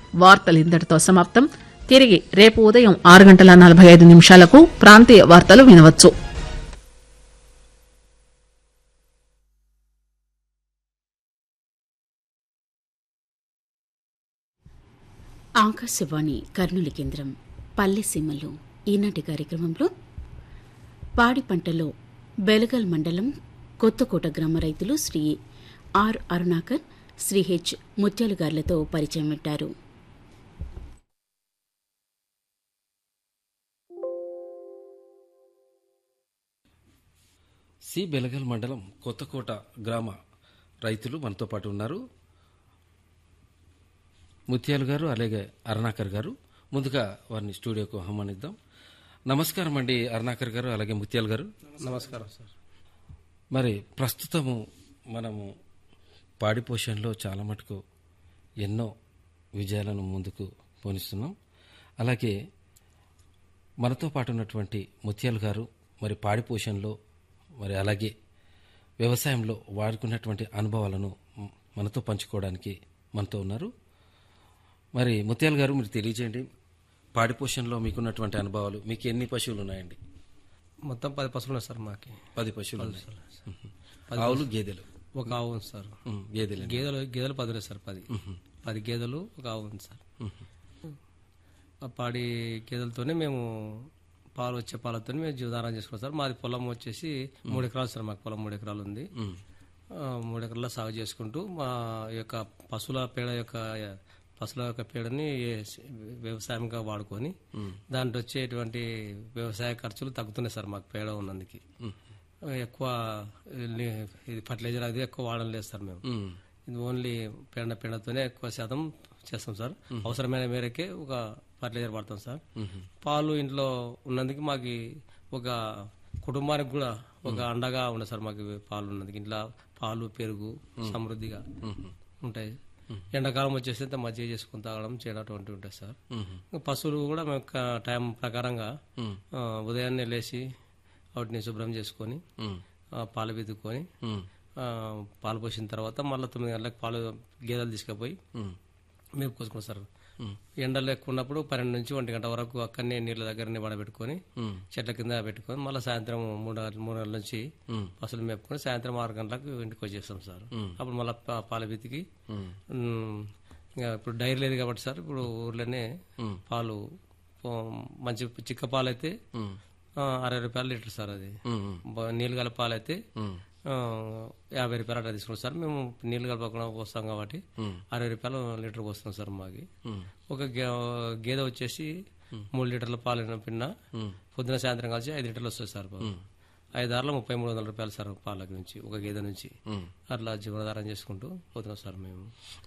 వార్తలు ఇంతటితో సమాప్తం తిరిగి రేపు ఉదయం ఆరు గంటల నలభై ఐదు నిమిషాలకు ప్రాంతీయ వార్తలు వినవచ్చు ఆకాశవాణి కర్నూలు కేంద్రం పల్లె సీమలు ఈనాటి కార్యక్రమంలో పాడి పంటలో బెలగల్ మండలం కొత్తకోట గ్రామ రైతులు శ్రీ ఆర్ అరుణాకర్ శ్రీ హెచ్ ముత్యాలు గార్లతో పరిచయం పెట్టారు సి బెలగల్ మండలం కొత్తకోట గ్రామ రైతులు మనతో పాటు ఉన్నారు ముత్యాలు గారు అలాగే అరుణాకర్ గారు ముందుగా వారిని స్టూడియోకు ఆహ్వానిద్దాం నమస్కారం అండి అరుణాకర్ గారు అలాగే ముత్యాలు గారు నమస్కారం సార్ మరి ప్రస్తుతము మనము పాడి పోషణలో చాలా మటుకు ఎన్నో విజయాలను ముందుకు పోనిస్తున్నాం అలాగే మనతో పాటు ఉన్నటువంటి ముత్యాలు గారు మరి పాడి పోషణలో మరి అలాగే వ్యవసాయంలో వాడుకున్నటువంటి అనుభవాలను మ్, మనతో పంచుకోవడానికి మనతో ఉన్నారు మరి ముత్యాలు గారు మీరు తెలియజేయండి పాడి పోషణలో మీకున్నటువంటి అనుభవాలు మీకు ఎన్ని పశువులు ఉన్నాయండి మొత్తం పది పశువులు ఉన్నాయి సార్ మాకి పది పశువులు ఉన్నాయి మ్మ్. ఆవులు గేదెలు ఒక ఆవు ఉంది సార్ మ్మ్. గేదెలు గేదెలు గేదెలు పది ఉన్నాయి సార్ పది పది గేదెలు ఒక ఆవు ఉంది సార్ ఆ పాడి గేదెలతోనే మేము పాలు వచ్చే పాలతో మేము జీవధారం చేసుకున్నాం సార్ మాది పొలం వచ్చేసి మూడు ఎకరాలు సార్ మాకు పొలం మూడు ఎకరాలు ఉంది ఆ, మూడు ఎకరాల్లో సాగు చేసుకుంటూ మా యొక్క పశువుల పేడ యొక్క పశువుల యొక్క పేడని వ్యవసాయంగా వాడుకొని దాంట్లో వచ్చేటువంటి వ్యవసాయ ఖర్చులు తగ్గుతున్నాయి సార్ మాకు పేడ ఉన్నందుకు ఎక్కువ లి- ఇది ఫర్టిలైజర్ అది ఎక్కువ వాడడం లేదు సార్ మేము మ్మ్. ఇది ఓన్లీ పేడ పేడతోనే ఎక్కువ శాతం చేస్తాం సార్ అవసరమైన మేరకే ఒక ఫర్టిలైజర్ వాడతాం సార్ పాలు ఇంట్లో ఉన్నందుకు మాకు ఒక కుటుంబానికి కూడా ఒక అండగా ఉండదు సార్ మాకు పాలు ఉన్నందుకు ఇంట్లో పాలు పెరుగు సమృద్ధిగా ఉంటాయి ఎండాకాలం వచ్చేసి అంతా మజ్జిగ చేసుకుని తాగడం చేయడం అటువంటివి ఉంటాయి సార్ ఇంకా పశువులు కూడా మేము ఒక టైం ప్రకారంగా ఆ, ఉదయాన్నే లేచి వాటిని శుభ్రం చేసుకొని ఆ, పాలు వెతుక్కొని మ్మ్. ఆ, పాలు పోసిన తర్వాత మళ్ళీ తొమ్మిది గంటలకు పాలు గేదెలు తీసుకుపోయి మేపు కోసుకున్నాం సార్ ఎండలు ఎక్కువ ఉన్నప్పుడు పన్నెండు నుంచి ఒంటి గంట వరకు అక్కడనే నీళ్ళ దగ్గరనే పడబెట్టుకొని చెట్ల కింద పెట్టుకొని మళ్ళీ సాయంత్రం మూడు గంటల- మూడు గంటల నుంచి పసులు మేపుకొని సాయంత్రం ఆరు గంటలకు ఇంటికి వచ్చేస్తాం సార్ అప్పుడు మళ్ళీ పాలు వెతికి ఉమ్, ఇంకా ఇప్పుడు డైరీ లేదు కాబట్టి సార్ ఇప్పుడు ఊర్లోనే పాలు పో- మంచి చిక్క పాలు అయితే ఆ, అరవై రూపాయలు లీటర్ సార్ అది బ- నీళ్ళు గల పాలు అయితే ఆ, యాభై రూపాయలు అట్లా తీసుకుంటాం సార్ మేము నీళ్ళు కలపకుండా పోస్తాం కాబట్టి అరవై రూపాయలు లీటర్ పోస్తాం సార్ మాకి ఒక గే- గేదె వచ్చేసి మూడు లీటర్ల పాలు పిన్న పొద్దున సాయంత్రం కలిసి ఐదు లీటర్లు వస్తుంది సార్ పాలు. ఐదు ఆరులో ముప్పై మూడు వందల రూపాయలు సార్ పాలకి నుంచి ఒక గేదె నుంచి అట్లా జీవనాధారం చేసుకుంటూ పోతున్నాం సార్ మేము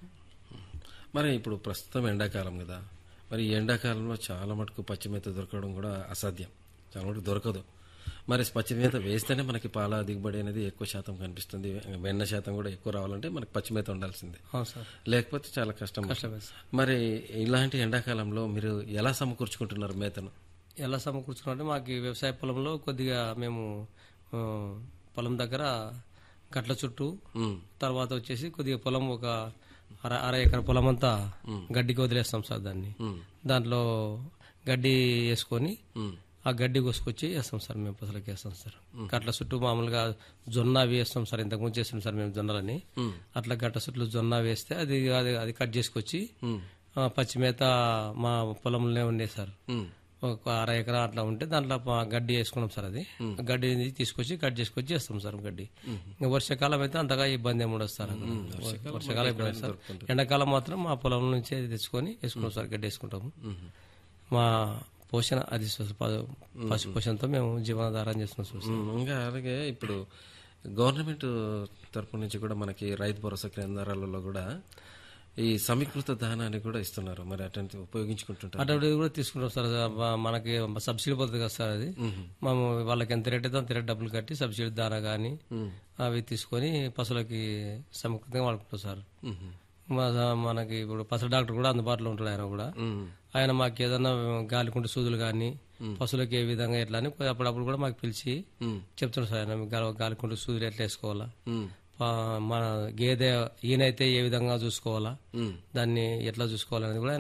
మరి ఇప్పుడు ప్రస్తుతం ఎండాకాలం కదా మరి ఈ ఎండాకాలంలో చాలా మటుకు పచ్చిమేత దొరకడం కూడా అసాధ్యం చాలా మటుకు దొరకదు మరి పచ్చిమేత వేస్తేనే మనకి పాల దిగుబడి అనేది ఎక్కువ శాతం కనిపిస్తుంది వెన్న శాతం కూడా ఎక్కువ రావాలంటే మనకి పచ్చిమేత ఉండాల్సిందే అవును సార్ లేకపోతే చాలా కష్టం కష్టమే సార్ మరి ఇలాంటి ఎండాకాలంలో మీరు ఎలా సమకూర్చుకుంటున్నారు మేతను ఎలా సమకూర్చుకున్నామంటే మాకు ఈ వ్యవసాయ పొలంలో కొద్దిగా మేము ఆ, పొలం దగ్గర గట్ల చుట్టూ మ్మ్. తర్వాత వచ్చేసి కొద్దిగా పొలం ఒక అర అర ఎకర పొలం అంతా గడ్డికి వదిలేస్తాం సార్ దాన్ని దాంట్లో గడ్డి వేసుకొని ఆ గడ్డి కోసుకొచ్చి వేస్తాం సార్ మేము పసలకి వేస్తాం సార్ గట్ల చుట్టూ మామూలుగా జొన్న అవి వేస్తాం సార్ ఇంతకుముందు చేస్తాం సార్ మేము జొన్నలని అట్లా గట్ల చుట్టూ జొన్న వేస్తే అది అది అది కట్ చేసుకొచ్చి ఆ, పచ్చిమేత మా పొలంలోనే ఉండే సార్ మ్మ్. ఒక అర ఎకరా అట్లా ఉంటే దాంట్లో ప- గడ్డి వేసుకున్నాం సార్ అది గడ్డి తీసుకొచ్చి కట్ చేసుకొచ్చి వేస్తాం సార్ గడ్డి ఇంకా వర్షాకాలం అయితే అంతగా ఇబ్బంది ఏమి ఉండదు సార్ అక్కడ. వర్షాకాలం ఇబ్బంది ఉండదు సార్ ఎండాకాలం మాత్రం మా పొలం నుంచి అది తెచ్చుకొని వేసుకున్నాం సార్ గడ్డి వేసుకుంటాము మా పోషణ అది స్వ- ప- పశు పోషణతో మేము జీవనాధారం చేస్తున్నాం సార్ మ్మ్. ఇంకా అలాగే ఇప్పుడు గవర్నమెంట్ తరపు నుంచి కూడా మనకి రైతు భరోసా కేంద్రాలలో కూడా ఈ సమీకృత దానాన్ని కూడా ఇస్తున్నారు మరి అటువంటి ఉపయోగించుకుంటుంటారు అటువంటిది కూడా తీసుకుంటాం సార్ మ- మనకి సబ్సిడీ పోతుంది కదా సార్ అది మేము వాళ్ళకి ఎంత రేట్ అయితే అంత రేట్ డబ్బులు కట్టి సబ్సిడీ దానా కానీ అవి తీసుకొని పశువులకి సమకృతంగా వాడుకుంటాం సార్ మా- మనకి ఇప్పుడు పశు డాక్టర్ కూడా అందుబాటులో ఉంటాడు ఆయన కూడా ఆయన మాకు ఏదైనా గాలికుంటు సూదులు కానీ పశువులకి ఏ విధంగా ఎట్లా అని అప్పుడప్పుడు కూడా మాకు పిలిచి చెప్తున్నాడు సార్ ఆయన గాలి- గాలికుంటు సూదులు ఎట్లా వేసుకోవాలా ప- మన గేదె ఈయనైతే ఏ విధంగా చూసుకోవాలా దాన్ని ఎట్లా చూసుకోవాలనేది కూడా